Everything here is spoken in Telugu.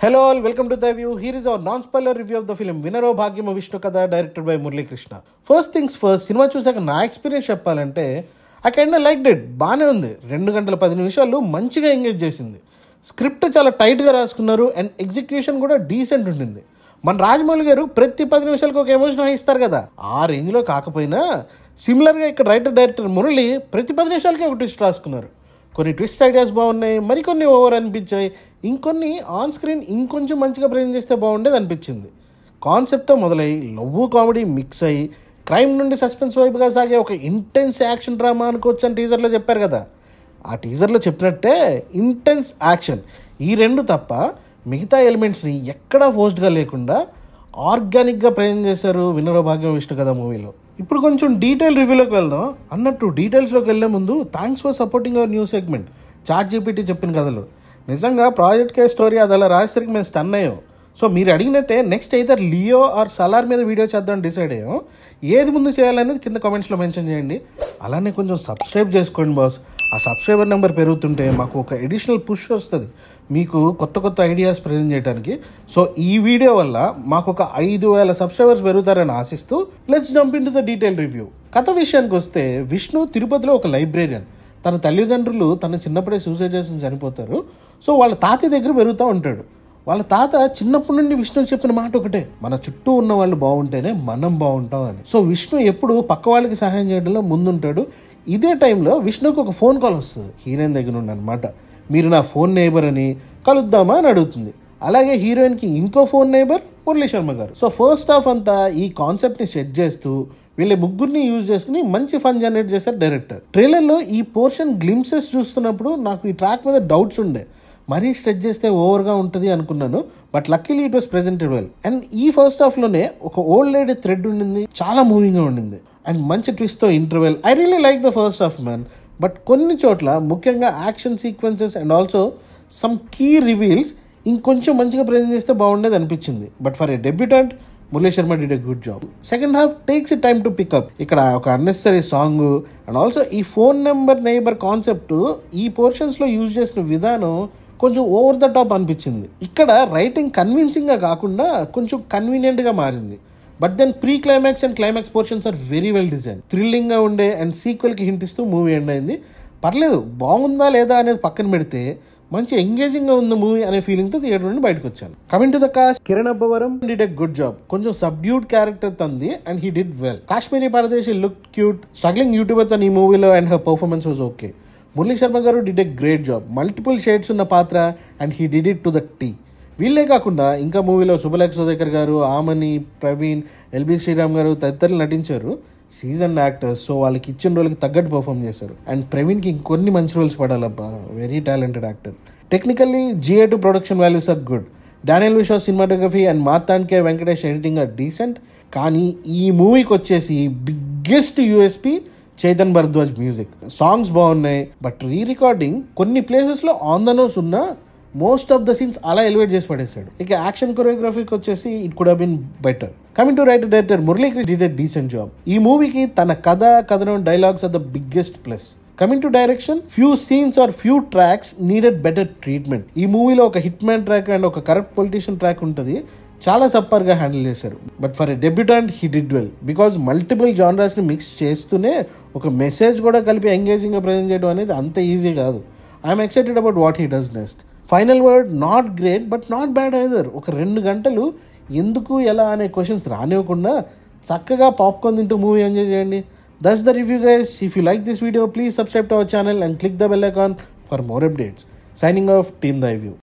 Hello all, welcome to the view. Here is our non-spoiler review of the film వినరో Bhagyamu Vishnu Katha directed by Muralikrishna first things first cinema చూసాక నా ఎక్స్పీరియన్స్ చెప్పాలంటే ఐ కైండ్ లైక్ డెడ్ బాగానే ఉంది రెండు గంటల పది నిమిషాలు మంచిగా ఎంగేజ్ చేసింది స్క్రిప్ట్ చాలా టైట్గా రాసుకున్నారు అండ్ ఎగ్జిక్యూషన్ కూడా డీసెంట్ ఉండింది మన రాజమౌళి గారు ప్రతి పది నిమిషాలకు ఒక ఎమోషన్ ఇస్తారు కదా ఆ రేంజ్లో కాకపోయినా సిమిలర్గా ఇక్కడ రైటర్ డైరెక్టర్ మురళి ప్రతి పది నిమిషాలకి ఒక ట్విస్ట్ రాసుకున్నారు కొన్ని ట్విస్ట్ ఐడియాస్ బాగున్నాయి మరికొన్ని ఓవర్ అనిపించాయి ఇంకొన్ని ఆన్ స్క్రీన్ ఇంకొంచెం మంచిగా ప్రజెంట్ చేస్తే బాగుండేది అనిపించింది కాన్సెప్ట్తో మొదలై లవ్ కామెడీ మిక్స్ అయ్యి క్రైమ్ నుండి సస్పెన్స్ వైపుగా సాగే ఒక ఇంటెన్స్ యాక్షన్ డ్రామా అనుకోవచ్చు అని టీజర్లో చెప్పారు కదా ఆ టీజర్లో చెప్పినట్టే ఇంటెన్స్ యాక్షన్ ఈ రెండు తప్ప మిగతా ఎలిమెంట్స్ని ఎక్కడా ఫోర్స్డ్గా లేకుండా ఆర్గానిక్గా ప్రజెంట్ చేశారు వినరో భాగ్యం విష్ణు కదా మూవీలో ఇప్పుడు కొంచెం డీటెయిల్ రివ్యూలోకి వెళ్దాం అన్నట్టు డీటెయిల్స్లోకి వెళ్ళే ముందు thanks for supporting our new segment ChatGPT చెప్పిన కథలు నిజంగా ప్రాజెక్ట్ కే స్టోరీ అది అలా రాసేసరికి మేము స్టన్ అయ్యాం సో మీరు అడిగినట్టే నెక్స్ట్ అయితే లియో ఆర్ సలార్ మీద వీడియో చేద్దాం డిసైడ్ అయ్యాం ఏది ముందు చేయాలనేది కింద కామెంట్స్లో మెన్షన్ చేయండి అలానే కొంచెం సబ్స్క్రైబ్ చేసుకోండి బాస్ ఆ సబ్స్క్రైబర్ నెంబర్ పెరుగుతుంటే మాకు ఒక ఎడిషనల్ పుష్ వస్తుంది మీకు కొత్త కొత్త ఐడియాస్ ప్రజెంట్ చేయడానికి సో ఈ వీడియో వల్ల మాకు ఒక ఐదు వేల సబ్స్క్రైబర్స్ పెరుగుతారని ఆశిస్తూ let's jump into the detail review కథ విషయానికి వస్తే విష్ణు తిరుపతిలో ఒక లైబ్రేరియన్ తన తల్లిదండ్రులు తన చిన్నప్పుడే సూసైడ్ చేసి చనిపోతారు సో వాళ్ళ తాతయ్య దగ్గర పెరుగుతూ ఉంటాడు వాళ్ళ తాత చిన్నప్పటి నుండి విష్ణుకి చెప్పిన మాట ఒకటే మన చుట్టూ ఉన్న వాళ్ళు బాగుంటేనే మనం బాగుంటాం అని సో విష్ణు ఎప్పుడు పక్క వాళ్ళకి సహాయం చేయడంలో ముందుంటాడు ఇదే టైంలో విష్ణుకి ఒక ఫోన్ కాల్ వస్తుంది హీరోయిన్ దగ్గర నుండి అనమాట మీరు నా ఫోన్ నేబర్ అని కలుద్దామా అని అడుగుతుంది అలాగే హీరోయిన్కి ఇంకో ఫోన్ నేబర్ మురళీ శర్మ గారు సో ఫస్ట్ హాఫ్ అంతా ఈ కాన్సెప్ట్ని సెట్ చేస్తూ వీళ్ళ ముగ్గురిని యూజ్ చేసుకుని మంచి ఫన్ జనరేట్ చేశారు డైరెక్టర్ ట్రైలర్లో ఈ పోర్షన్ గ్లిమ్సెస్ చూస్తున్నప్పుడు నాకు ఈ ట్రాక్ మీద డౌట్స్ ఉండే మరీ స్ట్రెచ్ చేస్తే ఓవర్గా ఉంటుంది అనుకున్నాను but luckily it was presented well and ఈ ఫస్ట్ హాఫ్లోనే ఒక ఓల్డ్ లేడీ థ్రెడ్ ఉండింది చాలా మూవింగ్గా ఉండింది అండ్ మంచి ట్విస్ట్తో interval I really like the first half man but కొన్ని చోట్ల ముఖ్యంగా action sequences and also some key reveals ఇంకొంచెం మంచిగా ప్రజెంట్ చేస్తే బాగుండేది అనిపించింది but for a debutant Murali Sharma did a good job second half takes a time to pick up ఇక్కడ ఒక అన్నెసరీ సాంగ్ అండ్ ఆల్సో ఈ ఫోన్ నెంబర్ నైబర్ కాన్సెప్ట్ ఈ పోర్షన్స్లో యూజ్ చేసిన విధానం కొంచెం ఓవర్ ద టాప్ అనిపించింది ఇక్కడ రైటింగ్ కన్విన్సింగ్గా కాకుండా కొంచెం కన్వీనియంట్గా మారింది but then pre climax and climax portions are very well design థ్రిల్లింగ్గా ఉండే అండ్ సీక్వెల్కి హింట్ ఇస్తూ మూవీ ఎండ్ అయింది పర్లేదు బాగుందా లేదా అనేది పక్కన పెడితే మంచి ఎంగేజింగ్గా ఉంది మూవీ అనే ఫీలింగ్తో థియేటర్ నుండి బయటకు వచ్చాను coming to the cast Kiran Abbavaram did a good job కొంచెం సబ్డ్యూడ్ క్యారెక్టర్ తంది and he did well Kashmira Pardeshi look cute struggling YouTuber తన ఈ మూవీలో and her performance was okay Murali Sharma garu did a great job multiple shades ఉన్న పాత్ర and he did it to the T వీళ్ళే కాకుండా ఇంకా మూవీలో శుభలేఖ సుధేకర్ గారు ఆమని ప్రవీణ్ ఎల్బి శ్రీరామ్ గారు తదితరులు నటించారు సీజన్ యాక్టర్స్ సో వాళ్ళకి ఇచ్చిన రోల్కి తగ్గట్టు పర్ఫామ్ చేశారు అండ్ ప్రవీణ్కి ఇంకొన్ని మంచి రోల్స్ పడాలబ్బా very talented actor technically GA two production values are good Daniel Viswas cinematography and Marthand K Venkatesh editing are decent కానీ ఈ మూవీకి వచ్చేసి biggest USP Chaitan Bharadwaj music songs బాగున్నాయి బట్ రీ రికార్డింగ్ కొన్ని ప్లేసెస్లో ఆన్ ద నోస్ ఉన్న మోస్ట్ ఆఫ్ ద సీన్స్ అలా ఎలివేట్ చేసి పడేశాడు ఇక యాక్షన్ కొరియోగ్రఫీకి వచ్చేసి it could been better coming to writer director Muralikrishna did a decent job ఈ మూవీకి తన కథ కథనం dialogues are the biggest plus coming to direction few scenes or few tracks needed better treatment ఈ మూవీలో ఒక హిట్ మ్యాన్ ట్రాక్ అండ్ ఒక కరెక్ట్ పొలిటీషియన్ ట్రాక్ ఉంటుంది చాలా సప్పర్గా హ్యాండిల్ చేశారు but for a debutant he did well because multiple జానరాస్ని మిక్స్ చేస్తూనే ఒక మెసేజ్ కూడా కలిపి ఎంగేజింగ్గా ప్రజెంట్ చేయడం అనేది అంత ఈజీ కాదు I'm excited about what he does next final word not great but not bad either ఒక రెండు గంటలు ఎందుకు ఎలా అనే క్వశ్చన్స్ రానివ్వకుండా చక్కగా పాప్కార్న్ తింటూ మూవీ ఎంజాయ్ చేయండి that's the review guys if you like this video please subscribe to our channel and click the bell icon for more updates signing off team the review